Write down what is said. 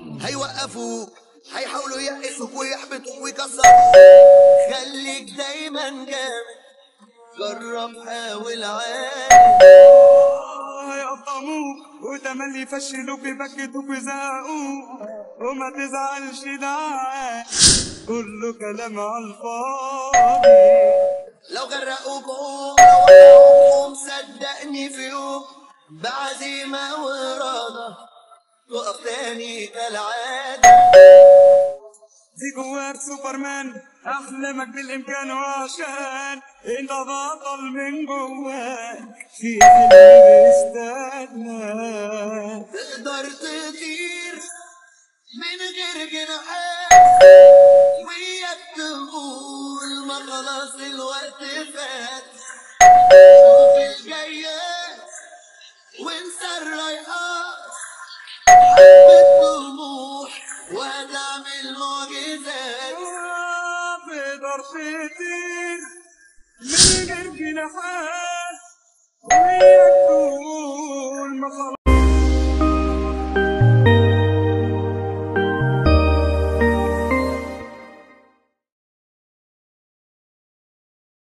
هيوقفوك هيحاولوا ييأسوك ويحبطوك ويكسروك خليك دايما جامد جرب حاول عادي هيقطموك وتملي يفشلوك يبكتوك ويزهقوك وما تزعلش ده كله كلام على الفاضي لو غرقوك قوم لو وقعوك قوم صدقني في يوم بعزيمة وإرادة تقف تاني كالعادة دي جواك سوبرمان احلامك بالامكان وعشان انت بطل من جواك في حلم بيستناك تقدر تطير من غير جناحات وياك تقول ما خلاص الوقت فات شوف الجايات وانسى الرايحات حبة طموح وهتعمل معجزات تقدر تطير من غير جناحات